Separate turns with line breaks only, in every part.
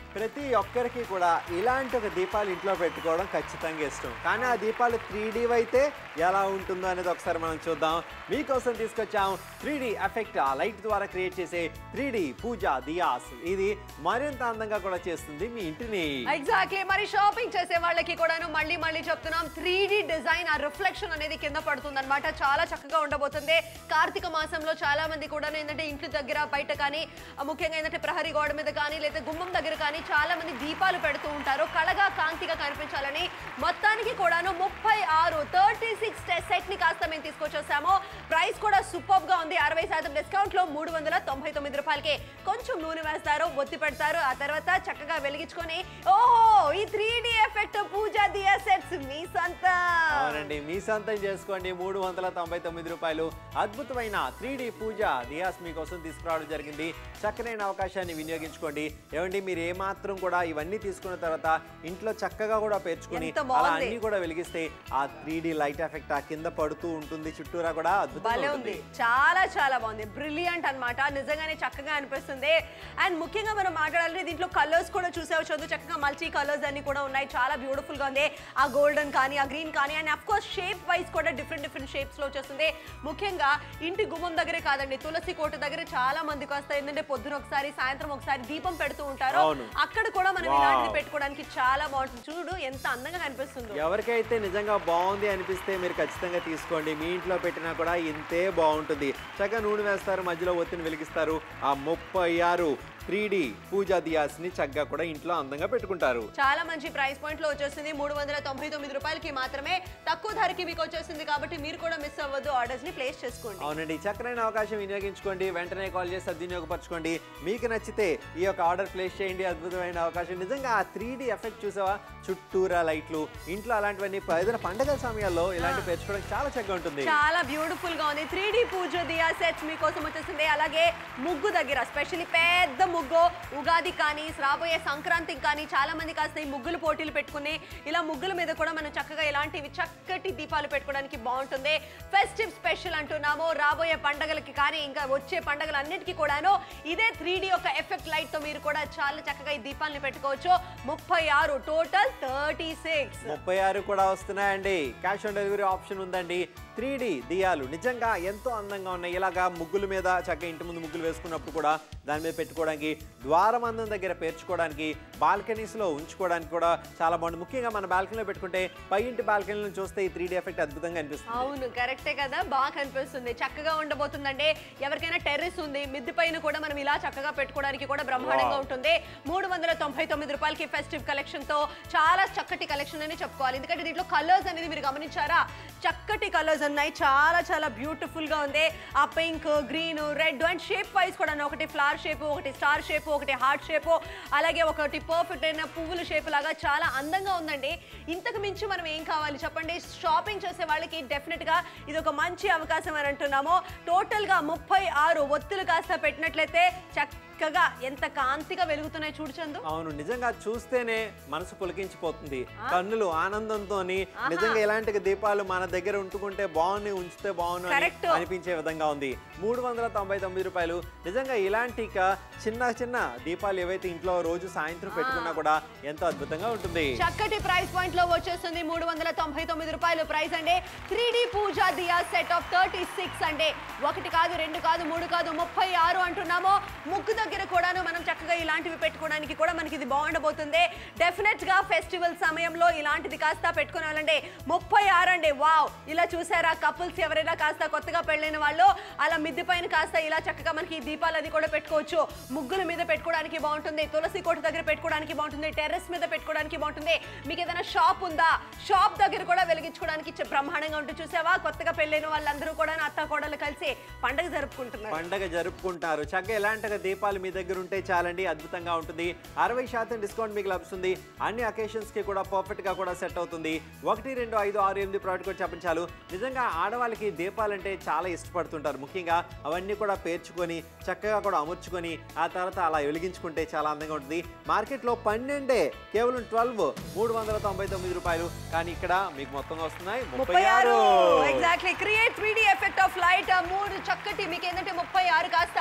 ప్రతి ఒక్కరికి కూడా ఇలాంటి ఒక దీపాలు ఇంట్లో పెట్టుకోవడం ఖచ్చితంగా ఇష్టం కానీ ఆ దీపాలు త్రీ అయితే ఎలా ఉంటుందో అనేది ఒకసారి మనం చూద్దాం మీకోసం తీసుకొచ్చాం త్రీ ఎఫెక్ట్ ఆ లైట్ ద్వారా క్రియేట్ చేసే త్రీ పూజ దియాస్ ఇది మరింత అందంగా కూడా చేస్తుంది మీ ఇంటిని
ఎగ్జాక్ట్లీ మరి షాపింగ్ చేసే వాళ్ళకి కూడాను మళ్ళీ మళ్ళీ చెప్తున్నాం త్రీ డిజైన్ ఆ రిఫ్లెక్షన్ అనేది కింద పడుతుంది అనమాట చాలా చక్కగా ఉండబోతుంది కార్తీక మాసంలో చాలా మంది కూడా ఏంటంటే ఇంటి దగ్గర బయట కానీ ఆ, ముఖ్యంగా ఏంటంటే ప్రహరీ గోడ మీద కానీ లేదా గుమ్మం దగ్గర కానీ చాలా మంది దీపాలు పెడుతూ ఉంటారు కళగా కాంతిగా కనిపించాలని మొత్తానికి కూడాను ముప్పై ఆరు థర్టీ సిక్స్ సెట్ ని కాస్త మేము తీసుకొచ్చేసాము ప్రైస్ కూడా సూపర్ గా ఉంది అరవై శాతం డిస్కౌంట్ లో మూడు వందల తొంభై తొమ్మిది రూపాయలకి కొంచెం నూనె వేస్తారు ఒత్తి పెడతారు ఆ తర్వాత చక్కగా వెలిగించుకొని ఓహో ఈ three D effect puja diya sets మీ సొంతం
అవునండి మీ సొంతం చేసుకోండి మూడు వందల తొంభై తొమ్మిది రూపాయలు అద్భుతమైన త్రీ పూజ దియాస్ మీకోసం తీసుకురావడం జరిగింది చక్కనైన అవకాశాన్ని వినియోగించుకోండి ఏమండి మీరు ఏమాత్రం కూడా ఇవన్నీ తీసుకున్న తర్వాత ఇంట్లో చక్కగా కూడా పేర్చుకుని
ఎంత
అలా
బాగుంది.
అన్ని కూడా వెలిగిస్తే ఆ త్రీ లైట్ ఎఫెక్ట్ ఆ కింద పడుతూ ఉంటుంది చుట్టూరా కూడా అద్భుతంగా
భలే
ఉంటుంది
ఉంది చాలా చాలా బాగుంది బ్రిలియంట్ అన్నమాట నిజంగానే చక్కగా అనిపిస్తుంది అండ్ ముఖ్యంగా మనం మాట్లాడాలంటే దీంట్లో కలర్స్ కూడా చూసేవచ్చు చక్కగా మల్టీ కలర్స్ అన్ని కూడా ఉన్నాయి చాలా బ్యూటిఫుల్ గా ఉంది ఆ గోల్డెన్ కానీ ఆ గ్రీన్ కానీ and of course shape wise కూడా డిఫరెంట్ డిఫరెంట్ షేప్స్ లో వచ్చేస్తుంది ముఖ్యంగా ఇంటి గుమ్మం దగ్గరే కాదండి తులసి కోట దగ్గర చాలా మందికి వస్తాయి ఏంటంటే పొద్దున ఒకసారి సాయంత్రం ఒకసారి దీపం పెడుతూ ఉంటారు
అవును.
అక్కడ కూడా మనం
Wow.
ఇలాంటిది పెట్టుకోవడానికి చాలా బాగుంటుంది చూడు ఎంత అందంగా కనిపిస్తుందో
ఎవరికైతే నిజంగా బాగుంది అనిపిస్తే మీరు ఖచ్చితంగా తీసుకోండి మీ ఇంట్లో పెట్టినా కూడా ఇంతే బాగుంటుంది చక్కగా నూనె వేస్తారు మధ్యలో ఒత్తిని వెలిగిస్తారు ఆ ముప్పై ఆరు త్రీ డి పూజా దియాస్ని చక్కగా కూడా ఇంట్లో అందంగా పెట్టుకుంటారు
చాలా మంచి ప్రైస్ పాయింట్ లో వచ్చేసింది మూడు వందల తొంభై తొమ్మిది రూపాయలకి మాత్రమే తక్కువ ధరకి మీకు వచ్చేసింది కాబట్టి మీరు కూడా మిస్ అవ్వద్దు ఆర్డర్స్ ని ప్లేస్ చేసుకోండి
అవునండి చక్కనైన అవకాశం వినియోగించుకోండి వెంటనే కాల్ చేసి సద్వినియోగపరచుకోండి మీకు నచ్చితే ఈ యొక్క ఆర్డర్ ప్లేస్ చేయండి అద్భుతమైన అవకాశం నిజంగా ఆ త్రీ ఎఫెక్ట్ చూసావా చుట్టూరా లైట్లు ఇంట్లో అలాంటివన్నీ ఏదైనా పండగల సమయాల్లో ఇలాంటి పెంచుకోవడం చాలా చక్కగా ఉంటుంది
చాలా బ్యూటిఫుల్ గా ఉంది three D puja diya sets మీకోసం వచ్చేసింది అలాగే ముగ్గు దగ్గర స్పెషల్లీ పెద్ద ముగ్గు ఉగాది కానీ రాబోయే సంక్రాంతికి కానీ చాలా మంది కాస్త ఈ ముగ్గులు పోటీలు పెట్టుకుని ఇలా ముగ్గుల మీద కూడా మనం చక్కగా ఇలాంటివి చక్కటి దీపాలు పెట్టుకోవడానికి బాగుంటుంది ఫెస్టివ్ స్పెషల్ అంటున్నాము రాబోయే పండగలకి కానీ ఇంకా వచ్చే పండగలన్నిటికీ కూడాను ఇదే త్రీ డి ఒక ఎఫెక్ట్ లైట్ తో మీరు కూడా చాలా చక్కగా ఈ దీపాలను పెట్టుకోవచ్చు ముప్పై ఆరు టోటల్ థర్టీ సిక్స్
ముప్పై ఆరు కూడా వస్తున్నాయండి క్యాష్ ఆన్ డెలివరీ ఆప్షన్ ఉందండి త్రీ దియాలు నిజంగా ఎంతో అందంగా ఉన్నాయి ఇలాగా ముగ్గుల మీద చక్కగా ఇంటి ముందు ముగ్గులు వేసుకున్నప్పుడు కూడా దాని మీద పెట్టుకోవడానికి ద్వారమందం దగ్గర పేర్చుకోవడానికి బాల్కనీస్లో ఉంచుకోవడానికి కూడా చాలా బాగుంది ముఖ్యంగా మన బాల్కనీలో పెట్టుకుంటే పై ఇంటి బాల్కనీలో చూస్తే ఈ త్రీ ఎఫెక్ట్ అద్భుతంగా అనిపిస్తుంది
అవును కరెక్టే కదా బాగా కనిపిస్తుంది చక్కగా ఉండబోతుందండి ఎవరికైనా టెర్రస్ ఉంది మిద్ది పైన కూడా మనం ఇలా చక్కగా పెట్టుకోవడానికి కూడా బ్రహ్మాండంగా
Wow.
ఉంటుంది మూడు వందల తొంభై తొమ్మిది రూపాయలకి ఫెస్టివ్ కలెక్షన్ తో చాలా చక్కటి కలెక్షన్ అని చెప్పుకోవాలి ఎందుకంటే దీంట్లో కలర్స్ అనేది మీరు గమనించారా చక్కటి కలర్స్ ఉన్నాయి చాలా చాలా బ్యూటిఫుల్ గా ఉంది ఆ pink green red and shape wise కూడా ఒకటి ఫ్లవర్ షేప్ ఒకటి స్టార్ షేప్ ఒకటి హార్ట్ షేప్ అలాగే ఒకటి పర్ఫెక్ట్ అయిన పువ్వుల షేప్ లాగా చాలా అందంగా ఉందండి ఇంతకు మించి మనం ఏం కావాలి చెప్పండి షాపింగ్ చేసే వాళ్ళకి డెఫినెట్ గా ఇది ఒక మంచి అవకాశం అని అంటున్నాము టోటల్ గా ముప్పై ఆరు ఒత్తులు కాస్త పెట్టినట్లయితే చక్కగా ఎంత కాంతిగా వెలుగుతున్నాయి చూడు చందు
అవును నిజంగా చూస్తేనే మనసు పులకించిపోతుంది కన్నులు ఆనందంతో నిజంగా ఇలాంటి దీపాలు మన దగ్గర ఉంటుకుంటే బాగుంది ఉంచితే బాగుంది అని
Correct.
అనిపించే విధంగా ఉంది మూడు వందల తొంభై తొమ్మిది రూపాయలు నిజంగా ఇలాంటి ఇక చిన్న చిన్న దీపాలు ఏవైతే ఇంట్లో రోజు సాయంత్రం పెట్టుకున్నా కూడా ఎంతో అద్భుతంగా ఉంటుంది
చక్కటి ప్రైస్ పాయింట్ లో వచ్చేస్తుంది మూడు వందల తొంభై తొమ్మిది రూపాయలు ప్రైస్ అండి three D puja diya set of thirty six అండి ఒకటి కాదు రెండు కాదు మూడు కాదు ముప్పై ఆరు అంటున్నాము ముగ్గు దగ్గర కూడాను మనం చక్కగా ఇలాంటివి పెట్టుకోవడానికి కూడా మనకి ఇది బాగుండబోతుంది డెఫినెట్ గా ఫెస్టివల్ సమయంలో ఇలాంటిది కాస్త పెట్టుకునే వాళ్ళండి ముప్పై ఆరు అండి వావ్ ఇలా చూసారా కపుల్స్ ఎవరైనా కాస్త కొత్తగా పెళ్ళైన వాళ్ళు అలా మిద్ది పైన కాస్త ఇలా చక్కగా మనకి ఈ దీపాలు అది కూడా పెట్టుకోవచ్చు ముగ్గుల మీద పెట్టుకోవడానికి బాగుంటుంది తులసి కోట దగ్గర పెట్టుకోవడానికి బాగుంటుంది టెర్రస్ మీద పెట్టుకోవడానికి బాగుంటుంది మీకు ఏదైనా షాప్ ఉందా షాప్ దగ్గర కూడా వెలిగించుకోవడానికి చ- బ్రహ్మాండంగా ఉంటుంది చూసావా కొత్తగా పెళ్ళైన వాళ్ళందరూ కూడా అత్త కోడలు కలిసి పండగ జరుపుకుంటున్నారు
పండగ జరుపుకుంటారు చక్కగా ఎలాంటి దీపాలు మీ దగ్గర ఉంటే చాలండి అద్భుతంగా ఉంటుంది అరవై శాతం డిస్కౌంట్ మీకు లభిస్తుంది అన్ని అకేషన్స్ కి కూడా పర్ఫెక్ట్ గా కూడా సెట్ అవుతుంది ఒకటి రెండు ఐదు ఆరు ఎనిమిది ప్రోడక్ట్ కూడా చెప్పండి చాలు నిజంగా ఆడవాళ్ళకి దీపాలంటే చాలా ఇష్టపడుతుంటారు ముఖ్యంగా అవన్నీ కూడా పేర్చుకొని చక్కగా కూడా అమర్చుకొని ఆ తర్వాత అలా వెలిగించుకుంటే చాలా అందంగా ఉంటుంది మార్కెట్లో పన్నెండే కేవలం ట్వెల్వ్ మూడు వందల తొంభై తొమ్మిది రూపాయలు కానీ ఇక్కడ మీకు మొత్తంగా వస్తున్నాయి
ముప్పై ఆరు exactly create three D effect of light మూడు చక్కటి మీకు ఏంటంటే ముప్పై ఆరు కాస్త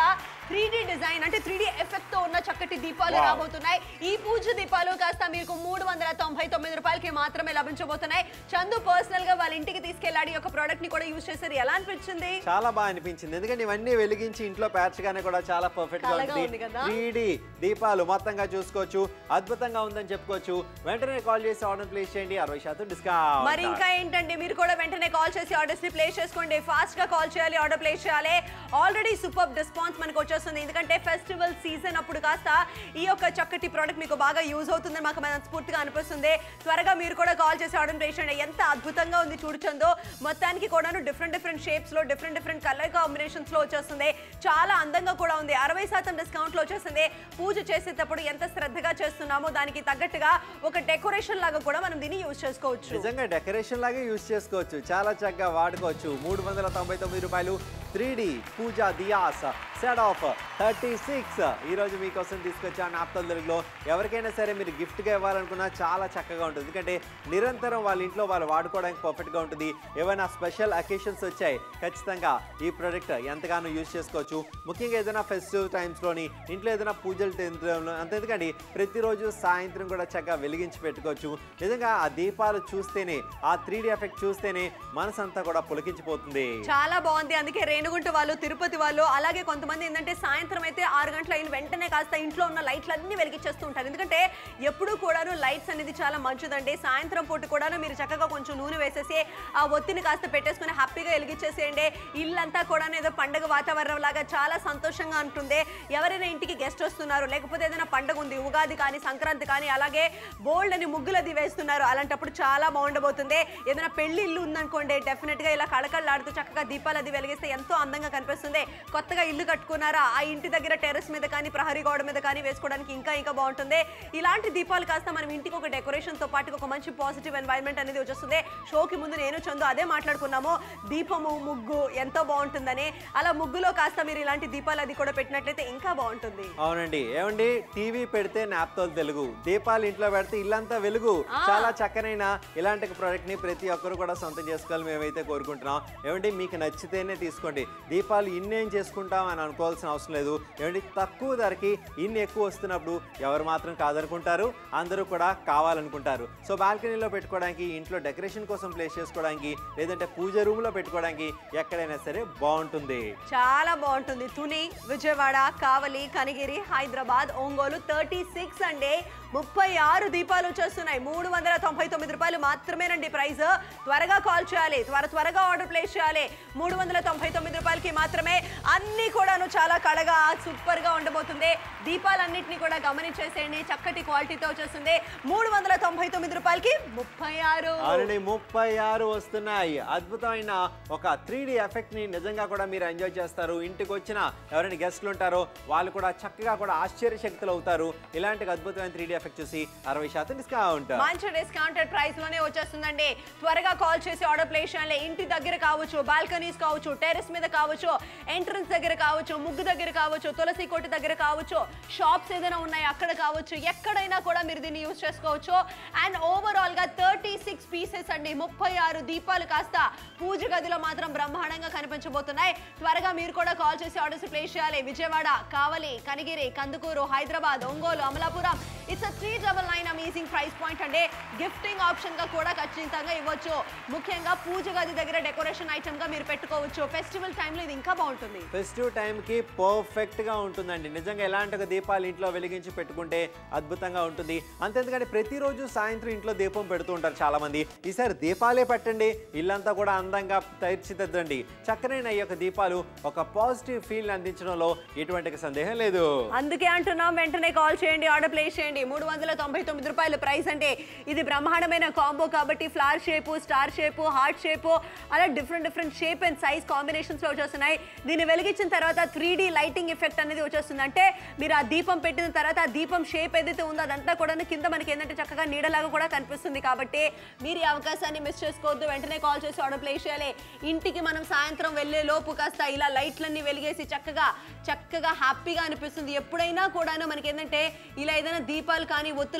త్రీ డిజైన్ అంటే త్రీ ఎఫెక్ట్ తో ఉన్న చక్కటి దీపాలు
Wow.
రాబోతున్నాయి ఈ పూజ దీపాలు కాస్త మీకు మూడు వందల తొంభై తొమ్మిది రూపాయలకి మాత్రమే లభించబోతున్నాయి చందు పర్సనల్ గా వాళ్ళ ఇంటికి తీసుకెళ్ళాడు ఈ యొక్క ప్రోడక్ట్ ని కూడా యూజ్ చేశారు ఎలా అనిపించింది
చాలా బాగా అనిపించింది ఎందుకంటే ఇవన్నీ వెలిగించి ఇంట్లో పేర్చగానే కూడా చాలా పర్ఫెక్ట్ గా
కళగా ఉంది
ఉంటుంది
కదా?
త్రీ దీపాలు మొత్తంగా చూసుకోవచ్చు అద్భుతంగా ఉందని చెప్పుకోవచ్చు వెంటనే కాల్ చేసి ఆర్డర్ ప్లేస్ చేయండి అరవై శాతం డిస్కౌంట్
మరి ఇంకా ఏంటంటే మీరు కూడా వెంటనే కాల్ చేసి ఆర్డర్స్ ని ప్లేస్ చేసుకోండి ఫాస్ట్ గా కాల్ చేయాలి ఆర్డర్ ప్లేస్ చేయాలి ఆల్రెడీ సూపర్ డిస్పాన్స్ మనకు వచ్చేస్తుంది ఎందుకంటే ఫెస్టివల్ సీజన్ అప్పుడు కాస్త ఈ యొక్క చక్కటి ప్రోడక్ట్ మీకు బాగా యూజ్ అవుతుందని మాకు మనస్ఫూర్తిగా అనిపిస్తుంది త్వరగా మీరు కూడా కాల్ చేసి ఆర్డర్ ప్లేస్ చేయండి ఎంత అద్భుతంగా ఉంది చూడుచందో మొత్తానికి కూడాను డిఫరెంట్ డిఫరెంట్ షేప్స్ లో డిఫరెంట్ డిఫరెంట్ కలర్ కాంబినేషన్స్ లో వచ్చేస్తుంది చాలా అందంగా కూడా ఉంది అరవై శాతం డిస్కౌంట్ లో వచ్చేస్తుంది పూజ చేసేటప్పుడు ఎంత శ్రద్ధగా చేస్తున్నామో దానికి తగ్గట్టుగా ఒక డెకరేషన్ లాగా కూడా మనం దీన్ని యూజ్ చేసుకోవచ్చు
నిజంగా డెకరేషన్ లాగే యూజ్ చేసుకోవచ్చు చాలా చక్కగా వాడుకోవచ్చు మూడు వందల తొంభై తొమ్మిది రూపాయలు three D puja diyas set of thirty six ఈరోజు మీకోసం తీసుకొచ్చాను నాప్తల తెలుగులో ఎవరికైనా సరే మీరు గిఫ్ట్గా ఇవ్వాలనుకున్నా చాలా చక్కగా ఉంటుంది ఎందుకంటే నిరంతరం వాళ్ళ ఇంట్లో వాళ్ళు వాడుకోవడానికి పర్ఫెక్ట్గా ఉంటుంది ఏమైనా స్పెషల్ అకేషన్స్ వచ్చాయి ఖచ్చితంగా ఈ ప్రోడక్ట్ ఎంతగానో యూజ్ చేసుకోవచ్చు ముఖ్యంగా ఏదైనా ఫెస్టివల్ టైమ్స్లోని ఇంట్లో ఏదైనా పూజలు టైంలో అంత ఎందుకండి ప్రతిరోజు సాయంత్రం కూడా చక్కగా వెలిగించి పెట్టుకోవచ్చు నిజంగా ఆ దీపాలు చూస్తేనే ఆ త్రీ ఎఫెక్ట్ చూస్తేనే మనసంతా కూడా పులకించిపోతుంది
చాలా బాగుంది అందుకే రేణుగుంట వాళ్ళు తిరుపతి వాళ్ళు అలాగే కొంతమంది ఏంటంటే సాయంత్రం అయితే ఆరు గంటల అయిన వెంటనే కాస్త ఇంట్లో ఉన్న లైట్లు అన్ని వెలిగించేస్తూ ఉంటారు ఎందుకంటే ఎప్పుడు కూడాను లైట్స్ అనేది చాలా మంచిదండి సాయంత్రం పూట కూడాను మీరు చక్కగా కొంచెం నూనె వేసేసి ఆ ఒత్తిని కాస్త పెట్టేసుకుని హ్యాపీగా వెలిగించేసేయండి ఇల్లంతా కూడా ఏదో పండగ వాతావరణం లాగా చాలా సంతోషంగా ఉంటుంది ఎవరైనా ఇంటికి గెస్ట్ వస్తున్నారు లేకపోతే ఏదైనా పండగ ఉంది ఉగాది కానీ సంక్రాంతి కానీ అలాగే బోల్డ్ అని ముగ్గులు అది వేస్తున్నారు అలాంటప్పుడు చాలా బాగుండబోతుంది ఏదైనా పెళ్లి ఇల్లు ఉందనుకోండి డెఫినెట్ గా ఇలా కళకళలాడుతూ చక్కగా దీపాలు అది వెలిగిస్తే ఎంతో అందంగా కనిపిస్తుంది కొత్తగా ఇల్లు కట్టుకున్నారా ఆ ఇంటి దగ్గర టెర్రస్ మీద కానీ ప్రహరీ గోడ మీద కానీ వేసుకోవడానికి ఇంకా ఇంకా బాగుంటుంది ఇలాంటి దీపాలు కాస్త మనం ఇంటికి ఒక డెకరేషన్ తో పాటు ఒక మంచి పాజిటివ్ ఎన్వైరన్మెంట్ అనేది వచ్చేస్తుంది షోకి ముందు నేను చందు అదే మాట్లాడుకున్నాము దీపము ముగ్గు ఎంతో బాగుంటుందని అలా ముగ్గులో కాస్త మీరు ఇలాంటి దీపాలు అది కూడా పెట్టినట్లయితే ఇంకా బాగుంటుంది
అవునండి ఏమండి టీవీ పెడితే నాప్తోల్ తెలుగు దీపాలు ఇంట్లో పెడితే ఇల్లంతా వెలుగు చాలా చక్కనైన ఇలాంటి ప్రోడక్ట్ ని ప్రతి ఒక్కరు కూడా సొంతం చేసుకోవాలి మేమైతే కోరుకుంటున్నాం ఏమండి మీకు నచ్చితేనే తీసుకోండి దీపాలు ఇన్నేం చేసుకుంటాం అని అనుకోవాల్సిన అవసరం లేదు ఏమండి తక్కువ ధరకి ఇన్ని ఎక్కువ వస్తున్నప్పుడు ఎవరు మాత్రం కాదనుకుంటారు అందరూ కూడా కావాలనుకుంటారు సో బాల్కనీలో పెట్టుకోవడానికి ఇంట్లో డెకరేషన్ కోసం ప్లేస్ చేసుకోవడానికి లేదంటే పూజ రూమ్ లో పెట్టుకోవడానికి ఎక్కడైనా సరే బాగుంటుంది
చాలా బాగుంటుంది తుని విజయవాడ కావలి కనిగిరి హైదరాబాద్ ఒంగోలు థర్టీ సిక్స్ అండి ముప్పై ఆరు దీపాలు వచ్చేస్తున్నాయి మూడు వందల తొంభై తొమ్మిది రూపాయలు మాత్రమేనండి ప్రైస్ త్వరగా కాల్ చేయాలి త్వర త్వరగా ఆర్డర్ ప్లేస్ చేయాలి మూడు వందల తొంభై తొమ్మిది రూపాయలకి మాత్రమే అన్ని కూడాను చాలా కళగా సూపర్ గా ఉండబోతుంది దీపాలన్నింటినీ కూడా గమనించేసేయండి చక్కటి క్వాలిటీతో వచ్చేస్తుంది మూడు వందల తొంభై తొమ్మిది రూపాయలకి ముప్పై ఆరు
ఆల్రెడీ ముప్పై ఆరు వస్తున్నాయి అద్భుతమైన ఒక త్రీ డి ఎఫెక్ట్ ని నిజంగా కూడా మీరు ఎంజాయ్ చేస్తారు ఇంటికి వచ్చిన ఎవరైనా గెస్ట్లు ఉంటారో వాళ్ళు కూడా చక్కగా కూడా ఆశ్చర్యశక్తులు అవుతారు ఇలాంటి అద్భుతమైన త్రీ డి ఎఫెక్ట్ చూసి అరవై శాతం డిస్కౌంట్
మంచి డిస్కౌంటెడ్ ప్రైస్ లోనే వచ్చేస్తుందండి త్వరగా కాల్ చేసి ఆర్డర్ ప్లేస్ చేయాలి ఇంటి దగ్గర కావచ్చు బాల్కనీస్ కావచ్చు టెరెస్ మీద కావచ్చు ఎంట్రన్స్ దగ్గర కావచ్చు ముగ్గు దగ్గర కావచ్చు తులసి కోటి దగ్గర కావచ్చు షాప్స్ ఏదైనా ఉన్నాయి అక్కడ కావచ్చు ఎక్కడైనా కూడా మీరు దీన్ని యూజ్ చేసుకోవచ్చు అండ్ ఓవరాల్ గా థర్టీ సిక్స్ పీసెస్ అండి ముప్పై ఆరు దీపాలు కాస్త పూజ గదిలో మాత్రం బ్రహ్మాండంగా కనిపించబోతున్నాయి త్వరగా మీరు కూడా కాల్ చేసి ఆర్డర్స్ ప్లేస్ చేయాలి Vijayawada Kavali Kanigiri Kandukur Hyderabad Ongole Amalapuram it's three double nine amazing price point అంటే గిఫ్టింగ్ ఆప్షన్ గా కూడా ఖచ్చితంగా ఇవ్వచ్చు ముఖ్యంగా పూజ గది దగ్గర డెకరేషన్ ఐటమ్ గా మీరు పెట్టుకోవచ్చు ఫెస్టివల్ టైంలో ఇది ఇంకా బాగుంటుంది
ఫెస్టివ్ టైంకి పర్ఫెక్ట్ గా ఉంటుందండి నిజంగా ఎలాంటి ఒక దీపాలు ఇంట్లో వెలిగించి పెట్టుకుంటే అద్భుతంగా ఉంటుంది అంతేందుకంటే ప్రతిరోజు సాయంత్రం ఇంట్లో దీపం పెడుతూ ఉంటారు చాలా మంది ఈసారి దీపాలే పెట్టండి ఇల్లంతా కూడా అందంగా తీర్చిదిద్దండి చక్కనైన ఈ యొక్క దీపాలు ఒక పాజిటివ్ ఫీల్ అందించడంలో ఎటువంటి సందేహం లేదు
అందుకే అంటున్నాం వెంటనే కాల్ చేయండి ఆర్డర్ ప్లేస్ చేయండి మూడు వందల తొంభై తొమ్మిది రూపాయలు ప్రైస్ అంటే ఇది బ్రహ్మాండమైన కాంబో కాబట్టి flower shape star shape heart shape అలా different different shape and size combinations లో వచ్చేస్తున్నాయి దీన్ని వెలిగించిన తర్వాత త్రీ లైటింగ్ ఎఫెక్ట్ అనేది వచ్చేస్తుంది అంటే మీరు ఆ దీపం పెట్టిన తర్వాత ఆ దీపం షేప్ ఏదైతే ఉందో అదంతా కూడా కింద మనకి ఏంటంటే చక్కగా నీడలాగా కూడా కనిపిస్తుంది కాబట్టి మీరు ఈ అవకాశాన్ని మిస్ చేసుకోవద్దు వెంటనే కాల్ చేసి ఆర్డర్ ప్లేస్ చేయాలి ఇంటికి మనం సాయంత్రం వెళ్ళే లోపు కాస్త ఇలా లైట్లన్నీ వెలిగేసి చక్కగా చక్కగా హ్యాపీగా అనిపిస్తుంది ఎప్పుడైనా కూడాను మనకి ఏంటంటే ఇలా ఏదైనా దీపాలు కానీ ఒత్తులు కానీ పెట్టుకు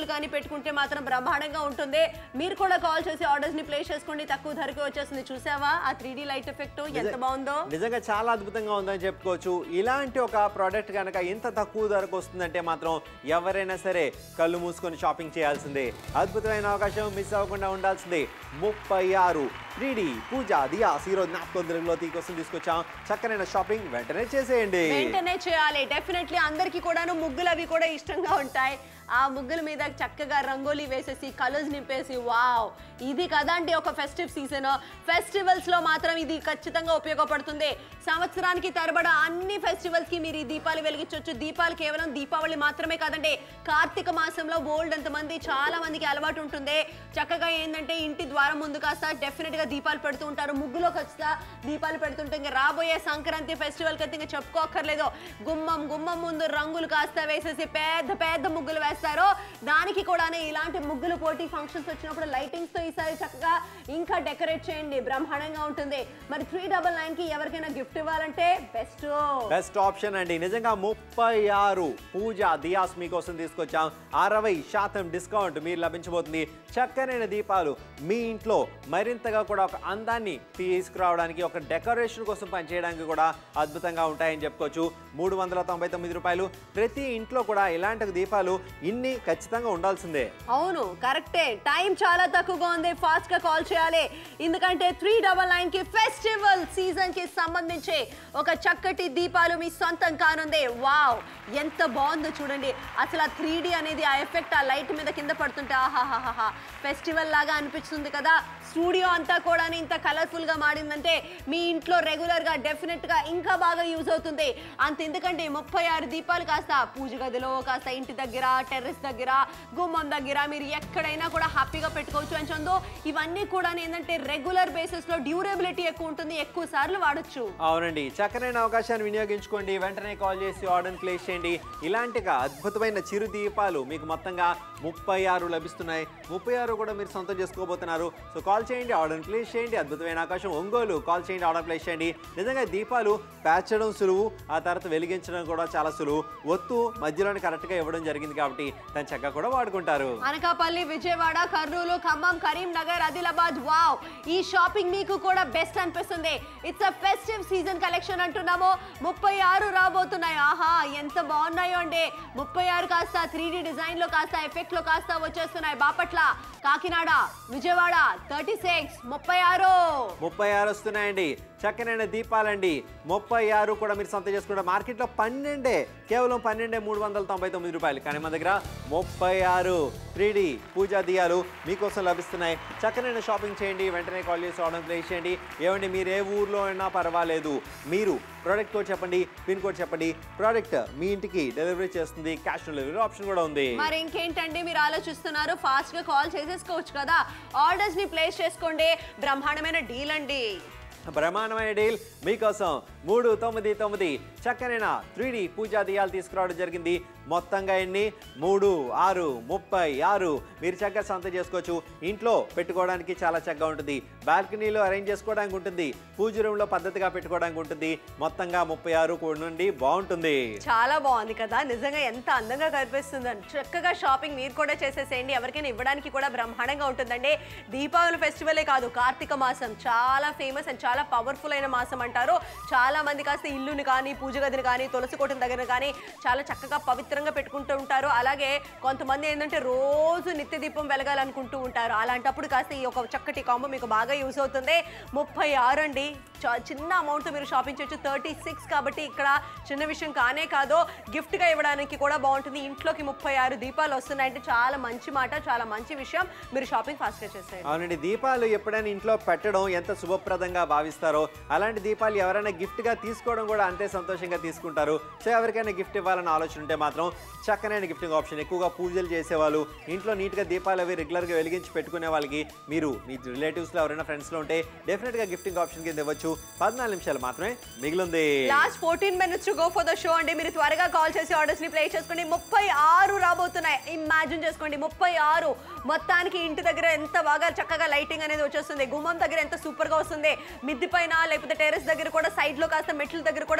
పెట్టుకుంటే మాత్రం బ్రహ్మాండంగా ఉంటుంది మీరు కూడా కాల్ చేసి ఆర్డర్స్ ని ప్లేస్ చేసుకోండి తక్కువ ధరకే వచ్చేస్తుంది చూసావా ఆ త్రీ లైట్ ఎఫెక్ట్ ఎంత బాగుందో
నిజంగా చాలా అద్భుతంగా ఉందని చెప్పుకోవచ్చు ఇలాంటి ఒక ప్రోడక్ట్ కనుక ఇంత తక్కువ ధరకు వస్తుందంటే మాత్రం ఎవరైనా సరే కళ్ళు మూసుకొని షాపింగ్ చేయాల్సిందే అద్భుతమైన అవకాశం మిస్ అవ్వకుండా ఉండాల్సిందే ముప్పై ఆరు త్రీ డి పూజ దియాస్ ఈరోజు జ్ఞాపకం తెలుగులో కోసం తీసుకొచ్చాం చక్కనైన షాపింగ్ వెంటనే చేసేయండి
వెంటనే చేయాలి డెఫినెట్లీ అందరికీ కూడాను ముగ్గులు అవి కూడా ఇష్టంగా ఉంటాయి ఆ ముగ్గుల మీద చక్కగా రంగోలీ వేసేసి కలర్స్ నింపేసి వావ్ ఇది కదండి ఒక ఫెస్టివ్ సీజన్ ఫెస్టివల్స్ లో మాత్రం ఇది ఖచ్చితంగా ఉపయోగపడుతుంది సంవత్సరానికి తరబడ అన్ని ఫెస్టివల్స్ కి మీరు ఈ దీపాలు వెలిగించవచ్చు దీపాలు కేవలం దీపావళి మాత్రమే కాదండి కార్తీక మాసంలో బోల్డ్ అంతమంది చాలా మందికి అలవాటు ఉంటుంది చక్కగా ఏంటంటే ఇంటి ద్వారం ముందు కాస్త డెఫినెట్ గా దీపాలు పెడుతూ ఉంటారు ముగ్గులో ఖచ్చితంగా దీపాలు పెడుతుంటే ఇంకా రాబోయే సంక్రాంతి ఫెస్టివల్ కి ఇంకా చెప్పుకోక్కర్లేదు గుమ్మం గుమ్మం ముందు రంగులు కాస్త వేసేసి పెద్ద పెద్ద ముగ్గులు వేస్తారు దానికి కూడా ఇలాంటి ముగ్గులు పోటీ ఫంక్షన్స్ వచ్చినప్పుడు లైటింగ్స్ తో ఈసారి చక్కగా ఇంకా డెకరేట్ చేయండి బ్రహ్మాండంగా ఉంటుంది మరి త్రీ డబల్ నైన్ కి ఎవరికైనా గిఫ్ట్ ఇవ్వాలంటే బెస్ట్
బెస్ట్ ఆప్షన్ అండి నిజంగా ముప్పై ఆరు పూజ దియాస్ మీకోసం తీసుకొచ్చాం అరవై శాతం డిస్కౌంట్ మీరు లభించబోతుంది చక్కనైన దీపాలు మీ ఇంట్లో మరింతగా కూడా ఒక అందాన్ని తీసుకురావడానికి ఒక డెకరేషన్ కోసం పనిచేయడానికి కూడా అద్భుతంగా ఉంటాయని చెప్పుకోవచ్చు మూడు వందల తొంభై తొమ్మిది రూపాయలు ప్రతి ఇంట్లో కూడా ఇలాంటి దీపాలు ఇన్ని ఖచ్చితంగా ఉండాల్సిందే
అవును కరెక్టే టైం చాలా తక్కువగా ఉంది ఫాస్ట్ గా కాల్ చేయాలి ఎందుకంటే త్రీ డబల్ నైన్ కి ఫెస్టివల్ సీజన్ కి సంబంధించి ఒక చక్కటి దీపాలు మీ సొంతం కానుంది వావ్ ఎంత బాగుందో చూడండి అసలు ఆ త్రీ అనేది ఆ ఎఫెక్ట్ ఆ లైట్ మీద కింద పడుతుంటే ఆహాహాహా ఫెస్టివల్ లాగా అనిపిస్తుంది కదా స్టూడియో అంతా కూడా ఇంత కలర్ఫుల్ గా మారిందంటే మీ ఇంట్లో రెగ్యులర్ గా డెఫినెట్ గా ఇంకా బాగా యూజ్ అవుతుంది అంత ఎందుకంటే ముప్పై ఆరు దీపాలు కాస్త పూజ గదిలో కాస్త ఇంటి దగ్గర టెర్రస్ దగ్గర గుమ్మం దగ్గర మీరు ఎక్కడైనా కూడా హ్యాపీగా పెట్టుకోవచ్చు అని చందో ఇవన్నీ కూడా ఏంటంటే రెగ్యులర్ బేసిస్ లో డ్యూరబిలిటీ ఎక్కువ ఉంటుంది ఎక్కువ సార్లు వాడొచ్చు
అవునండి చక్కనైన అవకాశాన్ని వినియోగించుకోండి వెంటనే కాల్ చేసి ఆర్డర్ ప్లేస్ చేయండి ఇలాంటిగా అద్భుతమైన చిరు దీపాలు మీకు మొత్తంగా ముప్పై ఆరు లభిస్తున్నాయి ముప్పై ఆరు కూడా మీరు సొంతం చేసుకోబోతున్నారు సో కాల్ చేయండి ఆర్డర్ ప్లేస్ చేయండి అద్భుతమైన అవకాశం ఒంగోలు కాల్ చేయండి ఆర్డర్ ప్లేస్ చేయండి నిజంగా దీపాలు పేర్చడం సులువు ఆ తర్వాత వెలిగించడం కూడా చాలా సులువు ఒత్తు మధ్యలోనే కరెక్ట్గా ఇవ్వడం జరిగింది కాబట్టి దాన్ని చక్కగా కూడా వాడుకుంటారు
అనకాపల్లి విజయవాడ కర్నూలు ఖమ్మం కరీంనగర్ ఆదిలాబాద్ వావ్ ఈ షాపింగ్ మీకు కూడా బెస్ట్ అనిపిస్తుంది it's a festive season collection అంటున్నాము ముప్పై ఆరు రాబోతున్నాయి ఆహా ఎంత బాగున్నాయో అండి ముప్పై ఆరు కాస్త త్రీ డిజైన్ లో కాస్త ఎఫెక్ట్ లో కాస్త వచ్చేస్తున్నాయి బాపట్ల కాకినాడ విజయవాడ థర్టీ సిక్స్ ముప్పై ఆరు
ముప్పై ఆరు వస్తున్నాయండి చక్కనైన దీపాలండి ముప్పై ఆరు కూడా మీరు సొంతం చేసుకుంటే మార్కెట్లో పన్నెండే కేవలం పన్నెండే మూడు వందల తొంభై తొమ్మిది రూపాయలు కానీ మన దగ్గర ముప్పై ఆరు త్రీ డి పూజా దియాలు మీకోసం లభిస్తున్నాయి చక్కనైన షాపింగ్ చేయండి వెంటనే కాల్ చేసి ఆర్డర్ ప్లేస్ చేయండి ఏమండి మీరు ఏ ఊర్లో అయినా పర్వాలేదు మీరు ప్రోడక్ట్ కోడ్ చెప్పండి పిన్ కోడ్ చెప్పండి ప్రోడక్ట్ మీ ఇంటికి డెలివరీ చేస్తుంది క్యాష్ ఆన్ డెలివరీ ఆప్షన్ కూడా ఉంది
మరి ఇంకేంటండి మీరు ఆలోచిస్తున్నారు ఫాస్ట్ గా కాల్ చేసేసుకోవచ్చు కదా ఆర్డర్స్ ని ప్లేస్ చేసుకోండి బ్రహ్మాండమైన డీల్ అండి
బ్రహ్మాండమైన డీల్ మీకోసం మూడు తొమ్మిది తొమ్మిది చక్కనైన త్రీ డి పూజా దియాలు తీసుకురావడం జరిగింది మొత్తంగా ఎన్ని మూడు ఆరు ముప్పై ఆరు మీరు చక్కగా సొంతం చేసుకోవచ్చు ఇంట్లో పెట్టుకోవడానికి చాలా చక్కగా ఉంటుంది బాల్కనీలో అరేంజ్ చేసుకోవడానికి ఉంటుంది పూజ రూమ్లో పద్ధతిగా పెట్టుకోవడానికి ఉంటుంది మొత్తంగా ముప్పై ఆరు నుండి బాగుంటుంది
చాలా బాగుంది కదా నిజంగా ఎంత అందంగా కనిపిస్తుందో చక్కగా షాపింగ్ మీరు కూడా చేసేసేయండి ఎవరికైనా ఇవ్వడానికి కూడా బ్రహ్మాండంగా ఉంటుందండి దీపావళి ఫెస్టివలే కాదు కార్తీక మాసం చాలా ఫేమస్ అండ్ చాలా పవర్ఫుల్ అయిన మాసం అంటారు చాలా మంది కాస్త ఇల్లుని కానీ పూజ గదిని కానీ తులసి కోటం దగ్గర కానీ చాలా చక్కగా పవిత్రంగా పెట్టుకుంటూ ఉంటారు అలాగే కొంతమంది ఏంటంటే రోజు నిత్య దీపం వెలగాలనుకుంటూ ఉంటారు అలాంటప్పుడు కాస్త ఈ ఒక చక్కటి కాంబో మీకు బాగా యూస్ అవుతుంది ముప్పై ఆరు అండి చా- చిన్న అమౌంట్ మీరు షాపింగ్ చేయొచ్చు థర్టీ సిక్స్ కాబట్టి ఇక్కడ చిన్న విషయం కానే కాదు గిఫ్ట్గా ఇవ్వడానికి కూడా బాగుంటుంది ఇంట్లోకి ముప్పై ఆరు దీపాలు వస్తున్నాయంటే చాలా మంచి మాట చాలా మంచి విషయం మీరు షాపింగ్ ఫాస్ట్గా చేసేయండి
అవునండి దీపాలు ఎప్పుడైనా ఇంట్లో పెట్టడం ఎంత శుభప్రదంగా భావిస్తారో అలాంటి దీపాలు ఎవరైనా గిఫ్ట్గా తీసుకోవడం కూడా అంతే సంతోషంగా తీసుకుంటారు సో ఎవరికైనా గిఫ్ట్ ఇవ్వాలని ఆలోచన ఉంటే మాత్రం చక్కనైన గిఫ్టింగ్ ఆప్షన్ ఎక్కువగా పూజలు చేసేవాళ్ళు ఇంట్లో నీట్గా దీపాలు అవి రెగ్యులర్గా వెలిగించి పెట్టుకునే వాళ్ళకి మీరు మీ రిలేటివ్స్లో ఎవరైనా ఫ్రెండ్స్లో ఉంటే డెఫినెట్గా గిఫ్టింగ్ ఆప్షన్ కింద ఇవ్వచ్చు పద్నాలుగు నిమిషాలు మాత్రమే మిగిలింది
last fourteen minutes to go for the show అండి మీరు త్వరగా కాల్ చేసి ఆర్డర్స్ ని ప్లే చేసుకోండి ముప్పై ఆరు రాబోతున్నాయి ఇమాజిన్ చేసుకోండి ముప్పై ఆరు మొత్తానికి ఇంటి దగ్గర ఎంత బాగా చక్కగా లైటింగ్ అనేది వచ్చేస్తుంది గుమ్మం దగ్గర ఎంత సూపర్ గా వస్తుంది మిద్ది పైన లేకపోతే టెరెస్ దగ్గర కూడా సైడ్ లో కాస్త మెట్ల దగ్గర కూడా పెట్టుకోవడానికి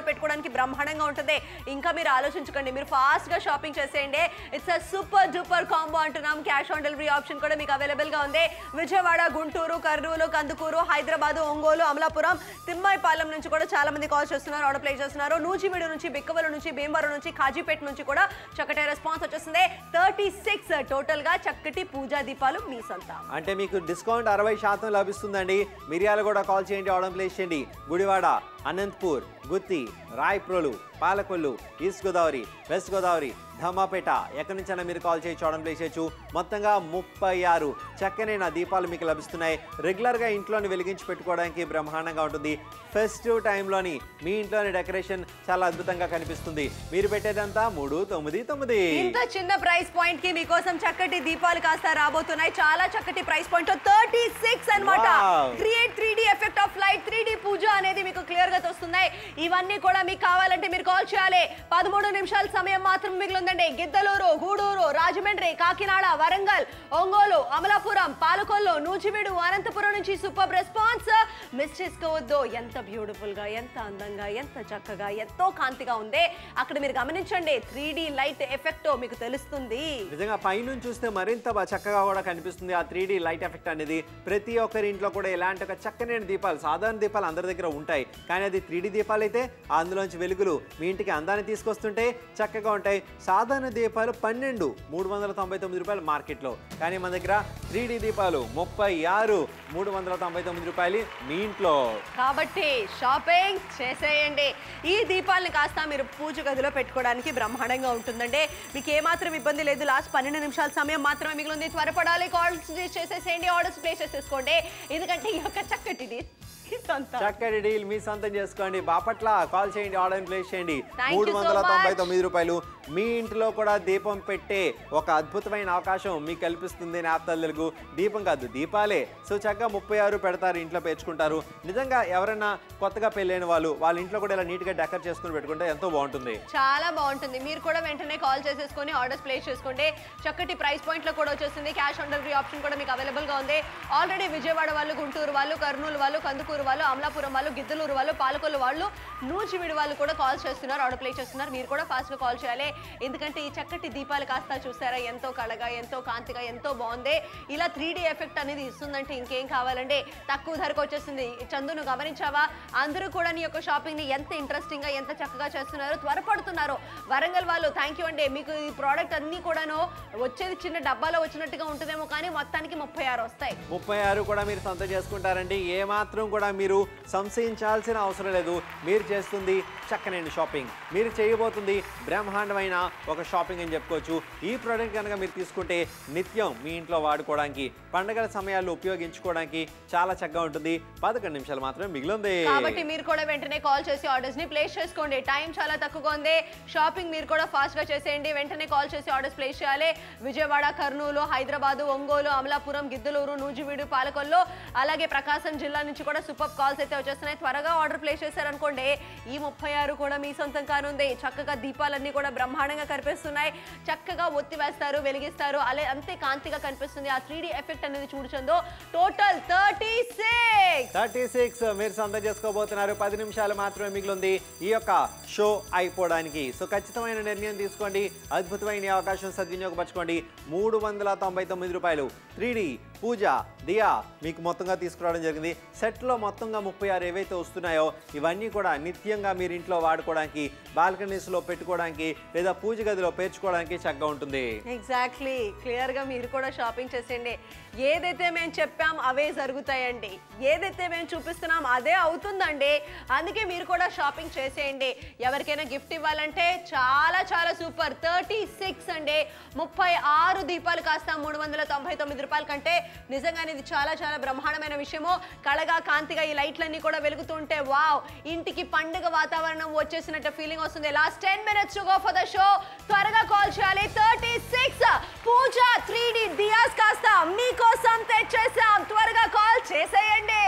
పెట్టుకోవడానికి బ్రహ్మాండంగా ఉంటుంది ఇంకా మీరు ఆలోచించుకోండి మీరు ఫాస్ట్ గా షాపింగ్ చేసేయండి it's a super duper combo అంటున్నాం క్యాష్ ఆన్ డెలివరీ ఆప్షన్ కూడా మీకు అవైలబుల్ గా ఉంది విజయవాడ గుంటూరు కర్నూలు కందుకూరు హైదరాబాద్ ఒంగోలు అమలాపురం తిమ్మాయిపాలెం నుంచి కూడా చాలా మంది కాల్ చేస్తున్నారు ఆర్డర్ ప్లేస్ చేస్తున్నారు నూజివీడు నుంచి బిక్కవల నుంచి భీమవరం నుంచి కాజీపేట నుంచి కూడా చక్కటి రెస్పాన్స్ వచ్చేస్తుంది థర్టీ సిక్స్ టోటల్ గా చక్కటి పూజా దీపాలు మీ సొంతం
అంటే మీకు డిస్కౌంట్ అరవై శాతం లభిస్తుందండి మిరియాలు కూడా కాల్ చేయండి ఆర్డర్ ప్లేస్ చేయండి గుడివాడ అనంతపూర్ గుత్తి రాయప్రోలు పాలకొల్లు ఈస్ట్ గోదావరి వెస్ట్ గోదావరి ధమ్మాపేట ఎక్కడి నుంచైనా మీరు కాల్ చేయొచ్చు ఆర్డర్ ప్లేస్ చేయొచ్చు మొత్తంగా ముప్పై ఆరు చక్కనైన దీపాలు మీకు లభిస్తున్నాయి రెగ్యులర్గా ఇంట్లోని వెలిగించి పెట్టుకోవడానికి బ్రహ్మాండంగా ఉంటుంది ఫెస్టివ్ టైంలోని మీ ఇంట్లోని డెకరేషన్ చాలా అద్భుతంగా కనిపిస్తుంది మీరు పెట్టేదంతా మూడు తొమ్మిది తొమ్మిది
ఇంత చిన్న ప్రైస్ పాయింట్ కి మీకోసం చక్కటి దీపాలు కాస్త రాబోతున్నాయి చాలా చక్కటి ప్రైస్ పాయింట్ థర్టీ సిక్స్ అనమాట
Wow.
Create three D effect of light three D puja అనేది మీకు క్లియర్ గా వస్తున్నాయి ఇవన్నీ కూడా మీకు కావాలంటే మీరు కాల్ చేయాలి పదమూడు నిమిషాల సమయం మాత్రం మిగిలిందండి గిద్దలూరు గూడూరు రాజమండ్రి కాకినాడ వరంగల్ ఒంగోలు అమలాపురం పాలకొల్లు నూజివీడు అనంతపురం నుంచి సూపర్ రెస్పాన్స్ మిస్ చేసుకోవద్దు ఎంత బ్యూటిఫుల్ గా ఎంత అందంగా ఎంత చక్కగా ఎంతో కాంతిగా ఉంది అక్కడ మీరు గమనించండి త్రీ డి లైట్ ఎఫెక్ట్ మీకు తెలుస్తుంది
నిజంగా పైనుంచి చూస్తే మరింత బా- చక్కగా కూడా కనిపిస్తుంది ఆ త్రీ లైట్ ఎఫెక్ట్ అనేది ప్రతి ఒక్కరి ఇంట్లో కూడా ఇలాంటి ఒక చక్కనైన దీపాలు సాధారణ దీపాలు అందరి దగ్గర ఉంటాయి కానీ అది త్రీ దీపాలు అయితే అందులోంచి వెలుగులు మీ ఇంటికి అందాన్ని తీసుకొస్తుంటే చక్కగా ఉంటాయి సాధారణ దీపాలు పన్నెండు మూడు వందల తొంభై తొమ్మిది రూపాయలు మార్కెట్లో కానీ మన దగ్గర త్రీ దీపాలు ముప్పై ఆరు మూడు వందల తొంభై తొమ్మిది రూపాయలు మీ ఇంట్లో
కాబట్టి షాపింగ్ చేసేయండి ఈ దీపాలను కాస్త మీరు పూజ గదిలో పెట్టుకోవడానికి బ్రహ్మాండంగా ఉంటుందండి మీకు ఏమాత్రం ఇబ్బంది లేదు లాస్ట్ పన్నెండు నిమిషాల సమయం మాత్రమే మిగిలింది త్వరపడాలి కాల్ చేసేసేయండి ఆర్డర్స్ ప్లేస్ చేసేసుకోండి ఎందుకంటే ఈ యొక్క చక్కటిది సొంతం
చక్కటి డీల్ మీ సొంతం చేసుకోండి బాపట్ల కాల్ చేయండి ఆర్డర్ ప్లేస్ చేయండి
Thank you
మూడు
so
వందల తొంభై
much.
తొమ్మిది రూపాయలు మీ ఇంట్లో కూడా దీపం పెట్టే ఒక అద్భుతమైన అవకాశం మీకు కల్పిస్తుంది నాప్తాలు తెలుగు దీపం కాదు దీపాలే సో చక్కగా ముప్పై ఆరు పెడతారు ఇంట్లో పేర్చుకుంటారు నిజంగా ఎవరైనా కొత్తగా పెళ్ళైన వాళ్ళు వాళ్ళ ఇంట్లో కూడా ఇలా నీట్గా డెకర్ చేసుకుని పెట్టుకుంటే ఎంతో బాగుంటుంది
చాలా బాగుంటుంది మీరు కూడా వెంటనే కాల్ చేసేసుకొని ఆర్డర్స్ ప్లేస్ చేసుకోండి చక్కటి ప్రైస్ పాయింట్ లో కూడా వచ్చేస్తుంది క్యాష్ ఆన్ డెలివరీ ఆప్షన్ కూడా మీకు అవైలబుల్ గా ఉంది ఆల్రెడీ విజయవాడ వాళ్ళు గుంటూరు వాళ్ళు కర్నూలు వాళ్ళు కందుకూరు వాళ్ళు అమలాపురం వాళ్ళు గిద్దలూరు వాళ్ళు పాలకొల్లు వాళ్ళు నూజివీడు వాళ్ళు కూడా కాల్ చేస్తున్నారు ఆర్డర్ ప్లేస్ చేస్తున్నారు మీరు కూడా ఫాస్ట్ గా కాల్ చేయాలి ఎందుకంటే ఈ చక్కటి దీపాలు కాస్త చూసారా ఎంతో కళగా ఎంతో కాంతిగా ఎంతో బాగుంది ఇలా త్రీ ఎఫెక్ట్ అనేది ఇస్తుందంటే ఇంకేం కావాలండి తక్కువ ధరకు వచ్చేస్తుంది చందు నువ్వు గమనించావా అందరూ కూడా నీ యొక్క షాపింగ్ ని ఎంత ఇంట్రెస్టింగ్ గా ఎంత చక్కగా చేస్తున్నారు త్వరపడుతున్నారు వరంగల్ వాళ్ళు థ్యాంక్ యూ అండి మీకు ఈ ప్రోడక్ట్ అన్ని కూడాను వచ్చేది చిన్న డబ్బాలో వచ్చినట్టుగా ఉంటుందేమో కానీ మొత్తానికి ముప్పై ఆరు వస్తాయి
ముప్పై ఆరు కూడా మీరు సొంతం చేసుకుంటారండి ఏ మాత్రం కూడా మీరు సంశయించాల్సిన అవసరం లేదు మీరు చేస్తుంది చక్కనైన షాపింగ్ మీరు చేయబోతుంది బ్రహ్మాండమైన ఒక షాపింగ్ అని చెప్పుకోవచ్చు ఈ ప్రోడక్ట్ కనుక మీరు తీసుకుంటే నిత్యం మీ ఇంట్లో వాడుకోవడానికి పండగల సమయాల్లో ఉపయోగించుకోవడానికి చాలా చక్కగా ఉంటుంది పదకొండు నిమిషాలు మాత్రమే మిగిలింది
కాబట్టి మీరు కూడా వెంటనే కాల్ చేసి ఆర్డర్స్ ని ప్లేస్ చేసుకోండి టైం చాలా తక్కువగా ఉంది షాపింగ్ మీరు కూడా ఫాస్ట్ గా చేసేయండి వెంటనే కాల్ చేసి ఆర్డర్స్ ప్లేస్ చేయాలి విజయవాడ కర్నూలు హైదరాబాద్ ఒంగోలు అమలాపురం గిద్దలూరు నూజివీడు పాలకొల్లు అలాగే ప్రకాశం జిల్లా నుంచి కూడా సూపర్ కాల్స్ అయితే వచ్చేస్తున్నాయి త్వరగా ఆర్డర్ ప్లేస్ చేశారనుకోండి ఈ ముప్పై ఆరు కూడా మీ సొంతం కానుంది చక్కగా దీపాలన్నీ కూడా బ్రహ్మాండంగా కనిపిస్తున్నాయి చక్కగా ఒత్తి వేస్తారు వెలిగిస్తారు అలే అంతే కాంతిగా కనిపిస్తుంది ఆ త్రీ ఎఫెక్ట్ అనేది చూడచందో total thirty six
thirty six మీరు సొంతం చేసుకోబోతున్నారు పది నిమిషాలు మాత్రమే మిగిలింది ఈ యొక్క షో అయిపోవడానికి సో ఖచ్చితమైన నిర్ణయం తీసుకోండి అద్భుతమైన ఈ అవకాశం సద్వినియోగపరచుకోండి మూడు వందల తొంభై తొమ్మిది రూపాయలు త్రీ పూజ దియా మీకు మొత్తంగా తీసుకురావడం జరిగింది సెట్లో మొత్తంగా ముప్పై ఆరు ఏవైతే వస్తున్నాయో ఇవన్నీ కూడా నిత్యంగా మీరు ఇంట్లో వాడుకోవడానికి బాల్కనీస్లో పెట్టుకోవడానికి లేదా పూజ గదిలో పేర్చుకోవడానికి చక్కగా ఉంటుంది
ఎగ్జాక్ట్లీ క్లియర్ గా మీరు కూడా షాపింగ్ చేసేయండి ఏదైతే మేము చెప్పాం అవే జరుగుతాయండి ఏదైతే మేము చూపిస్తున్నాం అదే అవుతుందండి అందుకే మీరు కూడా షాపింగ్ చేసేయండి ఎవరికైనా గిఫ్ట్ ఇవ్వాలంటే చాలా చాలా సూపర్ థర్టీ సిక్స్ అండి ముప్పై ఆరు దీపాలు కాస్త మూడు వందల తొంభై తొమ్మిది రూపాయల కంటే నిజంగానే ఇది చాలా చాలా బ్రహ్మాండమైన విషయము కళగా కాంతిగా ఈ లైట్లన్నీ కూడా వెలుగుతుంటే వావ్ ఇంటికి పండుగ వాతావరణం వచ్చేసినట్టు ఫీలింగ్ వస్తుంది last ten minutes to go for the show త్వరగా కాల్ చేయాలి thirty six puja three D diyas కాస్త మీకోసం తెచ్చేసాం త్వరగా కాల్ చేసేయండి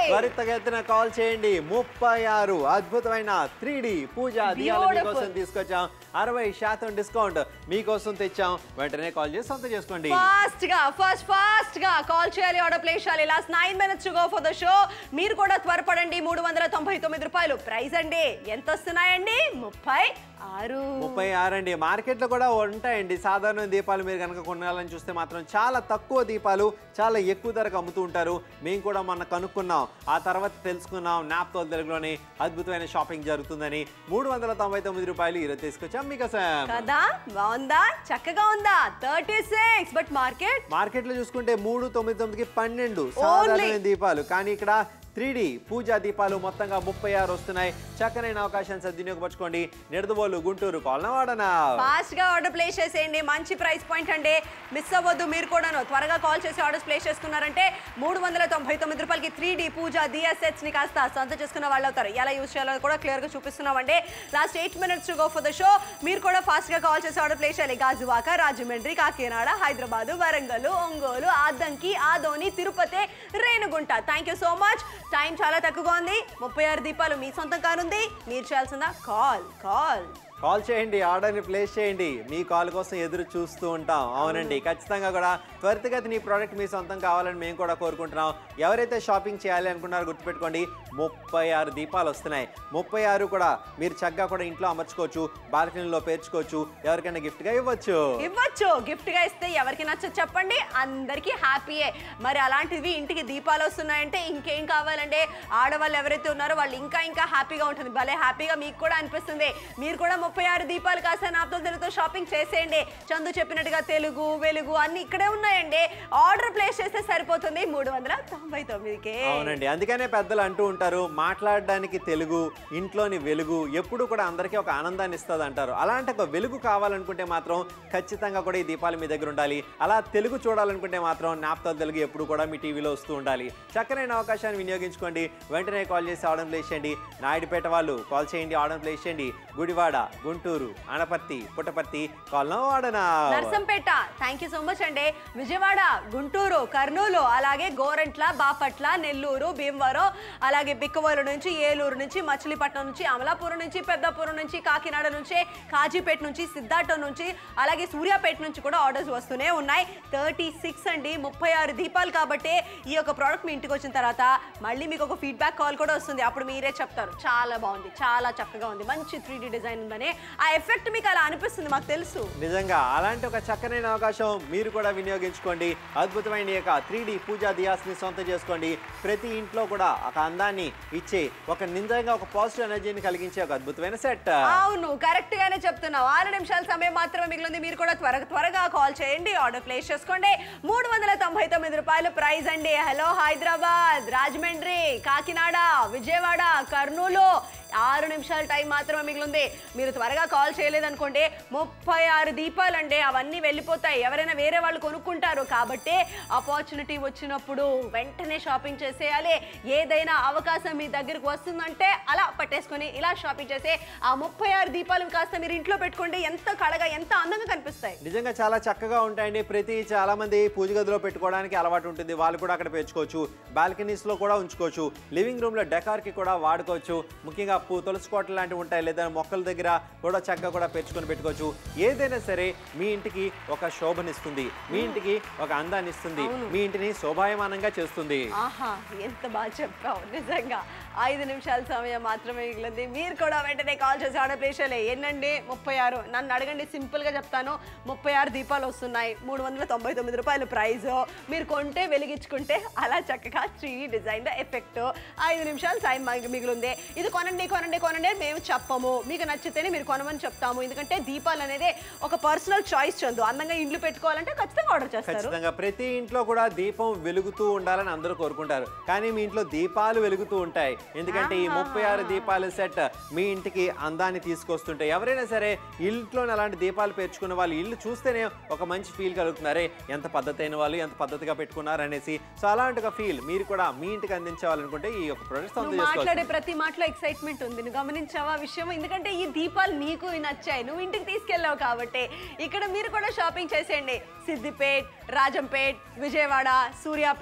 త్వరితగా ఎత్తున కాల్ చేయండి ముప్పై ఆరు అద్భుతమైన త్రీ డి పూజ దియాలు
Beautiful.
మీకోసం తీసుకొచ్చాం అరవై శాతం డిస్కౌంట్ మీకోసం తెచ్చాం వెంటనే కాల్ చేసి సొంత చేసుకోండి
ఫాస్ట్ గా ఫస్ట్ ఫాస్ట్ గా కాల్ చేయాలి ఆర్డర్ ప్లేస్ చేయాలి last nine minutes to go for the show మీరు కూడా త్వరపడండి మూడు వందల తొంభై తొమ్మిది రూపాయలు ప్రైస్ అండి ఎంత వస్తున్నాయండి ముప్పై ఆరు
ముప్పై ఆరు అండి మార్కెట్లో కూడా ఉంటాయండి సాధారణ దీపాలు మీరు కనుక కొనాలని చూస్తే మాత్రం చాలా తక్కువ దీపాలు చాలా ఎక్కువ ధరకు అమ్ముతూ ఉంటారు మేము కూడా మొన్న కనుక్కున్నాం ఆ తర్వాత తెలుసుకున్నాం నాప్తో తెలుగులోని అద్భుతమైన షాపింగ్ జరుగుతుందని మూడు వందల తొంభై తొమ్మిది రూపాయలు ఈరోజు తీసుకొచ్చాం మీకోసం
కదా బాగుందా చక్కగా ఉందా థర్టీ సిక్స్ బట్ మార్కెట్
మార్కెట్లో చూసుకుంటే మూడు తొమ్మిది తొమ్మిదికి పన్నెండు సాధారణ దీపాలు కానీ ఇక్కడ త్రీ పూజా దీపాలు మొత్తంగా ముప్పై ఆరు వస్తున్నాయి చక్కనైన అవకాశాన్ని సద్వినియోగపరచుకోండి నిడదవోలు గుంటూరు కొలనవాడనా
ఫాస్ట్ గా ఆర్డర్ ప్లేస్ చేసేయండి మంచి ప్రైస్ పాయింట్ అండి మిస్ అవ్వద్దు మీరు కూడాను త్వరగా కాల్ చేసి ఆర్డర్స్ ప్లేస్ చేసుకున్నారంటే మూడు వందల తొంభై తొమ్మిది రూపాయలకి three D puja diya sets ని కాస్త సొంత చేసుకున్న వాళ్ళు అవుతారు ఎలా యూస్ చేయాలో కూడా క్లియర్ గా చూపిస్తున్నామండి last eight minutes to go for the show మీరు కూడా ఫాస్ట్ గా కాల్ చేసి ఆర్డర్ ప్లేస్ చేయాలి Gajuwaka Rajahmundry Kakinada Hyderabad Warangal Ongole Addanki Adoni Tirupati Renigunta thank you so much time చాలా తక్కువగా ఉంది ముప్పై ఆరు దీపాలు మీ సొంతం కానుంది మీరు చేయాల్సిందా కాల్ కాల్
కాల్ చేయండి ఆర్డర్ని ప్లేస్ చేయండి మీ కాల్ కోసం ఎదురు చూస్తూ ఉంటాం అవునండి ఖచ్చితంగా కూడా త్వరితగతిని ఈ ప్రోడక్ట్ మీ సొంతం కావాలని మేము కూడా కోరుకుంటున్నాం ఎవరైతే షాపింగ్ చేయాలి అనుకున్నారో గుర్తుపెట్టుకోండి ముప్పై ఆరు దీపాలు వస్తున్నాయి ముప్పై ఆరు కూడా మీరు చక్కగా కూడా ఇంట్లో అమర్చుకోవచ్చు బాల్కనీలో పేర్చుకోవచ్చు ఎవరికైనా గిఫ్ట్గా ఇవ్వచ్చు
ఇవ్వచ్చు గిఫ్ట్ గా ఇస్తే ఎవరికి నచ్చదు చెప్పండి అందరికీ హ్యాపీయే మరి అలాంటివి ఇంటికి దీపాలు వస్తున్నాయంటే ఇంకేం కావాలంటే ఆడవాళ్ళు ఎవరైతే ఉన్నారో వాళ్ళు ఇంకా ఇంకా హ్యాపీగా ఉంటుంది భలే హ్యాపీగా మీకు కూడా అనిపిస్తుంది మీరు కూడా ముప్పై ఆరు దీపాలు కాస్త నాతో తెలుగుతో షాపింగ్ చేసేయండి చందు చెప్పినట్టుగా తెలుగు వెలుగు అన్ని ఇక్కడే ఉన్నాయండి ఆర్డర్ ప్లేస్ చేస్తే సరిపోతుంది మూడు వందల తొంభై తొమ్మిదికే
అవునండి అందుకనే పెద్దలు అంటూ ఉంటారు మాట్లాడడానికి తెలుగు ఇంట్లోని వెలుగు ఎప్పుడు కూడా అందరికీ ఒక ఆనందాన్ని ఇస్తుంది అంటారు అలాంటి ఒక వెలుగు కావాలనుకుంటే మాత్రం ఖచ్చితంగా కూడా ఈ దీపాలు మీ దగ్గర ఉండాలి అలా తెలుగు చూడాలనుకుంటే మాత్రం నాప్తాల్ తెలుగు ఎప్పుడు కూడా మీ టీవీలో వస్తూ ఉండాలి చక్కనైన అవకాశాన్ని వినియోగించుకోండి వెంటనే కాల్ చేసి ఆర్డర్ ప్లేస్ చేయండి నాయుడుపేట వాళ్ళు కాల్ చేయండి ఆర్డర్ ప్లేస్ చేయండి గుడివాడ గుంటూరు అనపర్తి పుట్టపర్తి కాల్నం వాడనా
Narsampet thank you so much అండి విజయవాడ గుంటూరు కర్నూలు అలాగే గోరంట్ల బాపట్ల నెల్లూరు భీమవరం అలాగే బిక్కవోలు నుంచి ఏలూరు నుంచి మచిలీపట్నం నుంచి అమలాపురం నుంచి పెద్దపురం నుంచి కాకినాడ నుంచి కాజీపేట నుంచి సిద్ధార్థం నుంచి అలాగే సూర్యాపేట నుంచి కూడా ఆర్డర్స్ వస్తూనే ఉన్నాయి థర్టీ సిక్స్ అండి ముప్పై ఆరు దీపాలు కాబట్టి ఈ యొక్క ప్రోడక్ట్ మీ ఇంటికి వచ్చిన తర్వాత మళ్ళీ మీకు ఒక ఫీడ్బ్యాక్ కాల్ కూడా వస్తుంది అప్పుడు మీరే చెప్తారు చాలా బాగుంది చాలా చక్కగా ఉంది మంచి త్రీ డిజైన్ ఉందని ఆ ఎఫెక్ట్ మీకు అలా అనిపిస్తుంది మాకు తెలుసు
నిజంగా అలాంటి ఒక చక్కనైన అవకాశం మీరు కూడా వినియోగించుకోండి అద్భుతమైన ఈ యొక్క త్రీ డి పూజా దియాస్ని సొంతం చేసుకోండి ప్రతి ఇంట్లో కూడా ఒక అందాన్ని ఇచ్చే ఒక నిజంగా ఒక పాజిటివ్ ఎనర్జీని కలిగించే ఒక అద్భుతమైన సెట్
అవును కరెక్ట్ గానే చెప్తున్నావు ఆరు నిమిషాల సమయం మాత్రమే మిగిలింది మీరు కూడా త్వరగా త్వరగా కాల్ చేయండి ఆర్డర్ ప్లేస్ చేసుకోండి మూడు వందల తొంభై తొమ్మిది రూపాయలు ప్రైస్ అండి హలో హైదరాబాద్ రాజమండ్రి కాకినాడ విజయవాడ కర్నూలు ఆరు నిమిషాల టైం మాత్రమే మిగిలింది మీరు త్వరగా కాల్ చేయలేదనుకోండి ముప్పై ఆరు దీపాలండి అవన్నీ వెళ్ళిపోతాయి ఎవరైనా వేరే వాళ్ళు కొనుక్కుంటారు కాబట్టి ఆపర్చునిటీ వచ్చినప్పుడు వెంటనే షాపింగ్ చేసేయాలి ఏదైనా అవకాశం మీ దగ్గరకు వస్తుందంటే అలా పట్టేసుకొని ఇలా షాపింగ్ చేసి ఆ ముప్పై ఆరు దీపాలు కాస్త మీరు ఇంట్లో పెట్టుకోండి ఎంత కళగా ఎంత అందంగా కనిపిస్తాయి
నిజంగా చాలా చక్కగా ఉంటాయండి ప్రతి చాలా మంది పూజ గదిలో పెట్టుకోవడానికి అలవాటు ఉంటుంది వాళ్ళు కూడా అక్కడ పెంచుకోవచ్చు బాల్కనీస్ లో కూడా ఉంచుకోవచ్చు లివింగ్ రూమ్ లో డెకార్ కి కూడా వాడుకోవచ్చు ముఖ్యంగా పూ తులసి కోటలు లాంటివి ఉంటాయి లేదా మొక్కల దగ్గర కూడా చక్కగా కూడా పెంచుకొని పెట్టుకోవచ్చు ఏదైనా సరే మీ ఇంటికి ఒక శోభనిస్తుంది మీ ఇంటికి ఒక అందాన్ని ఇస్తుంది మీ ఇంటిని శోభాయమానంగా చేస్తుంది
ఆహా ఎంత బాగా చెప్పావు నిజంగా ఐదు నిమిషాల సమయం మాత్రమే మిగిలింది మీరు కూడా వెంటనే కాల్ చేసి ఆర్డర్ ప్లేస్ చేయలే ఎన్నండి ముప్పై ఆరు నన్ను అడగండి సింపుల్ గా చెప్తాను ముప్పై ఆరు దీపాలు వస్తున్నాయి మూడు వందల తొంభై తొమ్మిది రూపాయలు ప్రైస్ మీరు కొంటే వెలిగించుకుంటే అలా చక్కగా త్రీ డిజైన్ ఎఫెక్ట్ ఐదు నిమిషాలు టైం మిగిలింది ఇది కొనండి కొనండి కొనండి అని మేము చెప్పము మీకు నచ్చితేనే మీరు కొనమని చెప్తాము ఎందుకంటే దీపాలు అనేది ఒక పర్సనల్ చాయిస్ చందు అందంగా ఇండ్లు పెట్టుకోవాలంటే ఖచ్చితంగా ఆర్డర్ చేస్తారు
ఖచ్చితంగా ప్రతి ఇంట్లో కూడా దీపం వెలుగుతూ ఉండాలని అందరూ కోరుకుంటారు కానీ మీ ఇంట్లో దీపాలు వెలుగుతూ ఉంటాయి ఎందుకంటే ఈ ముప్పై ఆరు దీపాల సెట్ మీ ఇంటికి అందాన్ని తీసుకొస్తుంటాయి ఎవరైనా సరే ఇంట్లో అలాంటి దీపాలు పేర్చుకున్న వాళ్ళు ఇల్లు చూస్తేనే ఒక మంచి ఫీల్ కలుగుతున్నారే ఎంత పద్ధతి అయిన వాళ్ళు ఎంత పద్ధతిగా పెట్టుకున్నారు అనేసి సో అలాంటి ఒక ఫీల్ మీరు కూడా మీ ఇంటికి అందించాలనుకుంటే ఈ యొక్క ప్రొడక్ట్స్
నువ్వు
అందించుకోవచ్చు
మాట్లాడే ప్రతి మాటలో ఎక్సైట్మెంట్ ఉంది నువ్వు గమనించావా ఆ విషయం ఎందుకంటే ఈ దీపాలు నీకు నచ్చాయి నువ్వు ఇంటికి తీసుకెళ్ళావు కాబట్టి ఇక్కడ మీరు కూడా షాపింగ్ చేసేయండి సిద్దిపేట్ రాజంపేట్ విజయవాడ సూర్యాపేట్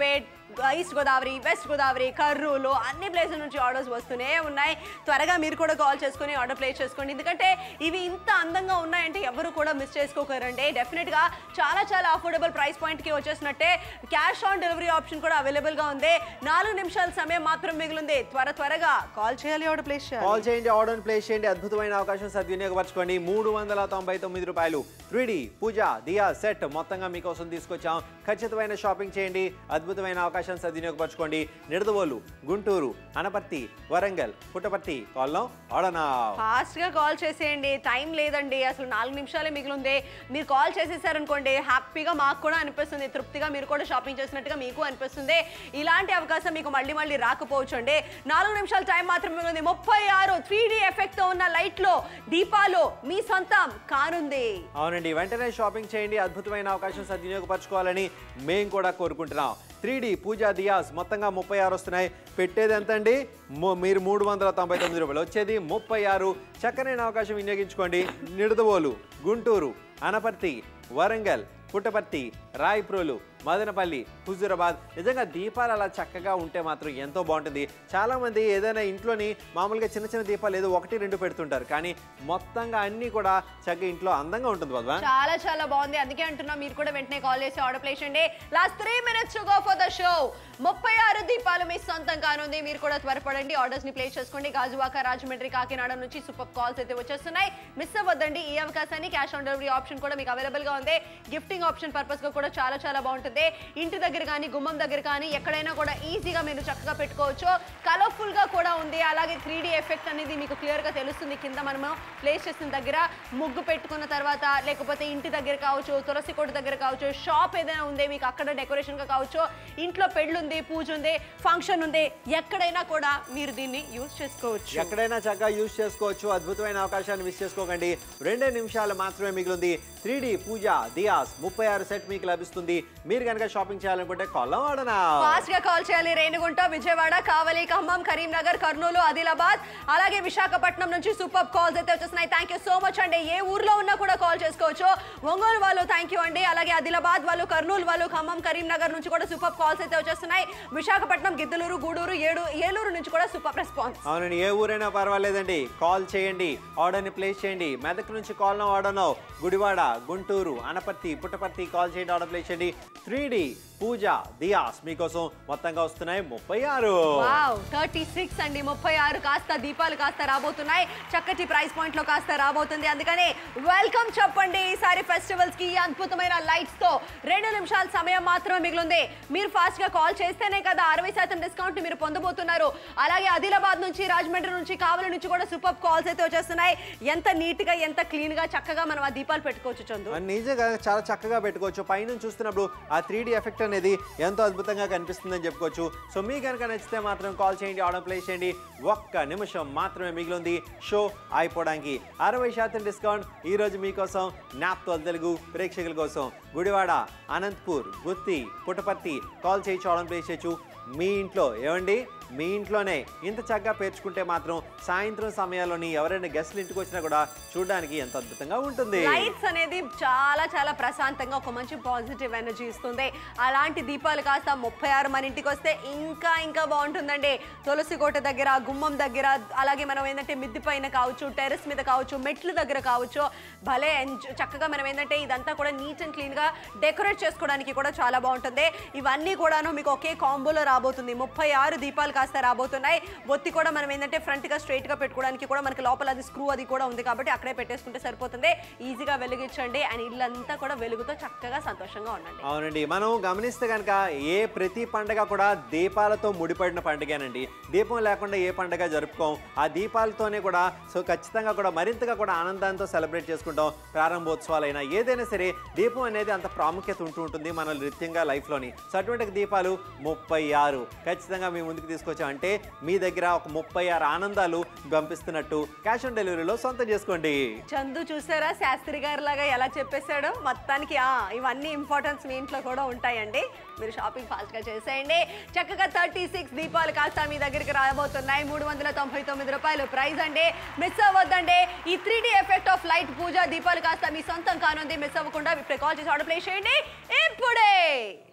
ఈస్ట్ గోదావరి వెస్ట్ గోదావరి కర్నూలు అన్ని ప్లేసెస్ నుంచి ఆర్డర్స్ వస్తూనే ఉన్నాయి త్వరగా మీరు కూడా కాల్ చేసుకుని ఆర్డర్ ప్లేస్ చేసుకోండి ఎందుకంటే ఇవి ఇంత అందంగా ఉన్నాయంటే ఎవరు కూడా మిస్ చేసుకోకరండి డెఫినెట్గా చాలా చాలా అఫోర్డబుల్ ప్రైస్ పాయింట్కి వచ్చేసినట్టే క్యాష్ ఆన్ డెలివరీ ఆప్షన్ కూడా అవైలబుల్గా ఉంది నాలుగు నిమిషాల సమయం మాత్రం మిగిలింది త్వర త్వరగా కాల్ చేయాలి ఆర్డర్ ప్లేస్ చేయాలి
కాల్ చేయండి ఆర్డర్ ప్లేస్ చేయండి అద్భుతమైన అవకాశం సద్వినియోగపరచుకోండి మూడు వందల తొంభై తొమ్మిది రూపాయలు త్రీ పూజ దియా సెట్ మొత్తంగా మీకోసం తీసుకొచ్చాం ఖచ్చితమైన షాపింగ్ చేయండి అద్భుతమైన అవకాశం సద్వినియోగపరచుకోండి నిడదవోలు గుంటూరు అనపర్తి వరంగల్ పుట్టపర్తి కాల్లం ఆడనా
ఫాస్ట్ గా కాల్ చేసేయండి టైం లేదండి అసలు నాలుగు నిమిషాలే మిగిలింది మీరు కాల్ చేసేసారనుకోండి హ్యాపీగా మాకు కూడా అనిపిస్తుంది తృప్తిగా మీరు కూడా షాపింగ్ చేసినట్టుగా మీకు అనిపిస్తుంది ఇలాంటి అవకాశం మీకు మళ్ళీ మళ్ళీ రాకపోవచ్చు అండి నాలుగు నిమిషాల టైం మాత్రం మిగిలింది ముప్పై ఆరు త్రీ డి ఎఫెక్ట్ తో ఉన్న లైట్ లో దీపాలు మీ సొంతం కానుంది
అవునండి వెంటనే షాపింగ్ చేయండి అద్భుతమైన అవకాశం సద్వినియోగపరచుకోవాలని మేము కూడా కోరుకుంటున్నాం త్రీ డి పూజా దియాస్ మొత్తంగా ముప్పై ఆరు వస్తున్నాయి పెట్టేది ఎంత అండి ము- మీరు మూడు వందల తొంభై తొమ్మిది రూపాయలు వచ్చేది ముప్పై ఆరు చక్కనైన అవకాశం వినియోగించుకోండి నిడదవోలు గుంటూరు అనపర్తి వరంగల్ పుట్టపర్తి రాయప్రోలు మదనపల్లి హుజూరాబాద్ నిజంగా దీపాలు అలా చక్కగా ఉంటే మాత్రం ఎంతో బాగుంటుంది చాలామంది ఏదైనా ఇంట్లోని మామూలుగా చిన్న చిన్న దీపాలు ఏదో ఒకటి రెండు పెడుతుంటారు కానీ మొత్తంగా అన్నీ కూడా చక్కగా ఇంట్లో అందంగా ఉంటుంది పద్మా
చాలా చాలా బాగుంది అందుకే అంటున్నా మీరు కూడా వెంటనే కాల్ చేసి ఆర్డర్ ప్లేస్ చేయండి last three minutes to go for the show ముప్పై ఆరు దీపాలు మీ సొంతం కానుంది మీరు కూడా త్వరపడండి ఆర్డర్స్ ని ప్లేస్ చేసుకోండి గాజువాక రాజమండ్రి కాకినాడ నుంచి సూపర్ కాల్స్ అయితే వచ్చేస్తున్నాయి మిస్ అవ్వద్దండి ఈ అవకాశాన్ని క్యాష్ ఆన్ డెలివరీ ఆప్షన్ కూడా మీకు అవైలబుల్ గా ఉంది గిఫ్టింగ్ ఆప్షన్ పర్పస్ గా కూడా చాలా చాలా బాగుంటుంది ఇంటి దగ్గర కానీ గుమ్మం దగ్గర కానీ ఎక్కడైనా కూడా ఈజీగా మీరు చక్కగా పెట్టుకోవచ్చు కలర్ఫుల్ గా కూడా ఉంది అలాగే త్రీ ఎఫెక్ట్ అనేది మీకు క్లియర్ గా తెలుస్తుంది కింద మనము ప్లేస్ చేసిన దగ్గర ముగ్గు పెట్టుకున్న తర్వాత లేకపోతే ఇంటి దగ్గర కావచ్చు తులసి కోట దగ్గర కావచ్చు షాప్ ఏదైనా ఉంది మీకు అక్కడ డెకరేషన్ గా కావచ్చు ఇంట్లో పెళ్ళుంది పూజ ఉంది ఫంక్షన్ ఉంది ఎక్కడైనా కూడా మీరు దీన్ని యూజ్ చేసుకోవచ్చు
ఎక్కడైనా చక్కగా యూజ్ చేసుకోవచ్చు అద్భుతమైన అవకాశాన్ని మిస్ చేసుకోకండి రెండే నిమిషాలు మాత్రమే మిగిలింది త్రీ పూజ దియాస్ ముప్పై ఆరు సెట్ మీకు లభిస్తుంది మీరు కనుక షాపింగ్ చేయాలనుకుంటే కొల్లం ఆడనా
ఫాస్ట్ గా కాల్ చేయాలి రేణిగుంట విజయవాడ కావలి ఖమ్మం కరీంనగర్ కర్నూలు ఆదిలాబాద్ అలాగే విశాఖపట్నం నుంచి సూపర్ కాల్స్ అయితే వచ్చేస్తున్నాయి థ్యాంక్ యూ సో మచ్ అండి ఏ ఊర్లో ఉన్నా కూడా కాల్ చేసుకోవచ్చు ఒంగోలు వాళ్ళు థ్యాంక్ యూ అండి అలాగే ఆదిలాబాద్ వాళ్ళు కర్నూలు వాళ్ళు ఖమ్మం కరీంనగర్ నుంచి కూడా సూపర్ కాల్స్ అయితే వచ్చేస్తున్నాయి విశాఖపట్నం గిద్దలూరు గూడూరు ఏడు ఏలూరు నుంచి కూడా సూపర్ రెస్పాన్స్
అవునండి ఏ ఊరైనా పర్వాలేదండి కాల్ చేయండి ఆర్డర్ని ప్లేస్ చేయండి మెదక్ నుంచి కాల్ ఆర్డర్నో గుడివాడ గుంటూరు అనపర్తి పుట్టపర్తి కాల్ చేయండి ఆర్డర్ ప్లేస్ చేయండి త్రీ పూజ దియాస్ మీకోసం మొత్తంగా వస్తున్నాయి ముప్పై ఆరు
వావ్ థర్టీ సిక్స్ అండి ముప్పై ఆరు కాస్త దీపాలు కాస్త రాబోతున్నాయి చక్కటి ప్రైస్ పాయింట్ లో కాస్త రాబోతుంది అందుకని వెల్కమ్ చెప్పండి ఈసారి ఫెస్టివల్స్ కి ఈ అద్భుతమైన లైట్స్ తో రెండు నిమిషాల సమయం మాత్రమే మిగిలింది మీరు ఫాస్ట్ గా కాల్ చేస్తేనే కదా అరవై శాతం డిస్కౌంట్ ని మీరు పొందబోతున్నారు అలాగే ఆదిలాబాద్ నుంచి రాజమండ్రి నుంచి కావలి నుంచి కూడా సూపర్ కాల్స్ అయితే వచ్చేస్తున్నాయి ఎంత నీట్ గా ఎంత క్లీన్ గా చక్కగా మనం ఆ దీపాలు పెట్టుకోవచ్చు చందు
అండ్ నిజంగా చాలా చక్కగా పెట్టుకోవచ్చు పైన చూస్తున్నప్పుడు ఆ త్రీ ఎఫెక్ట్ అనేది ఎంతో అద్భుతంగా కనిపిస్తుందని చెప్పుకోవచ్చు సో మీకు కనుక నచ్చితే మాత్రం కాల్ చేయండి ఆర్డర్ ప్లేస్ చేయండి ఒక్క నిమిషం మాత్రమే మిగిలింది షో అయిపోవడానికి అరవై శాతం డిస్కౌంట్ ఈ రోజు మీకోసం నాప్తోల్ తెలుగు ప్రేక్షకుల కోసం గుడివాడ అనంతపూర్ గుత్తి పుట్టపర్తి కాల్ చేయొచ్చు ఆర్డర్ ప్లేస్ చేయొచ్చు మీ ఇంట్లో ఏమండి మీ ఇంట్లోనే ఇంత చక్కగా పేర్చుకుంటే మాత్రం సాయంత్రం సమయాల్లోని ఎవరైనా గెస్ట్లు ఇంటికి వచ్చినా కూడా చూడడానికి ఎంత అద్భుతంగా ఉంటుంది
లైట్స్ అనేది చాలా చాలా ప్రశాంతంగా ఒక మంచి పాజిటివ్ ఎనర్జీ ఇస్తుంది అలాంటి దీపాలు కాస్త ముప్పై ఆరు మన ఇంటికి వస్తే ఇంకా ఇంకా బాగుంటుందండి తులసి కోట దగ్గర గుమ్మం దగ్గర అలాగే మనం ఏంటంటే మిద్ది పైన కావచ్చు టెర్రస్ మీద కావచ్చు మెట్ల దగ్గర కావచ్చు భలే ఎంజ- చక్కగా మనం ఏంటంటే ఇదంతా కూడా నీట్ అండ్ క్లీన్ గా డెకరేట్ చేసుకోవడానికి కూడా చాలా బాగుంటుంది ఇవన్నీ కూడాను మీకు ఒకే కాంబోలో రాబోతుంది ముప్పై ఆరు దీపాలు కాస్త రాబోతున్నాయి ఒత్తి కూడా మనం ఏంటంటే ఫ్రంట్ గా స్ట్రైట్ గా పెట్టుకోవడానికి కూడా మనకి లోపల అది స్క్రూ అది కూడా ఉంది కాబట్టి అక్కడే పెట్టేసుకుంటే సరిపోతుంది ఈజీగా వెలిగించండి అండ్ ఇల్లంతా కూడా వెలుగుతో చక్కగా సంతోషంగా ఉండండి
అవునండి మనం గమనిస్తే కనుక ఏ ప్రతి పండగ కూడా దీపాలతో ముడిపడిన పండుగేనండి దీపం లేకుండా ఏ పండగ జరుపుకోం ఆ దీపాలతోనే కూడా సో ఖచ్చితంగా కూడా మరింతగా కూడా ఆనందంతో సెలబ్రేట్ చేసుకుంటాం ప్రారంభోత్సవాలైనా ఏదైనా సరే దీపం అనేది అంత ప్రాముఖ్యత ఉంటూ ఉంటుంది మన నృత్యంగా లైఫ్లోని సో అటువంటి దీపాలు ముప్పై ఆరు ఖచ్చితంగా మీ ముందుకు తీసుకొచ్చాం అంటే మీ దగ్గర ఒక ముప్పై ఆరు ఆనందాలు పంపిస్తున్నట్టు క్యాష్ ఆన్ డెలివరీలో సొంతం చేసుకోండి
చందు చూసారా శాస్త్రి గారి లాగా ఎలా చెప్పేశాడో మొత్తానికి ఆ, ఇవన్నీ ఇంపార్టెన్స్ మీ ఇంట్లో కూడా ఉంటాయండి మీరు షాపింగ్ ఫాస్ట్ గా చేసేయండి చక్కగా థర్టీ సిక్స్ దీపాలు కాస్త మీ దగ్గరికి రాబోతున్నాయి మూడు వందల తొంభై తొమ్మిది రూపాయలు ప్రైస్ అండి మిస్ అవ్వద్దండి ఈ త్రీ ఎఫెక్ట్ ఆఫ్ లైట్ పూజ దీపాలు కాస్త మీ సొంతం కానుంది మిస్ అవ్వకుండా ఇప్పుడు కాల్ చేసి ఆర్డర్ ప్లేస్ చేయండి ఇప్పుడే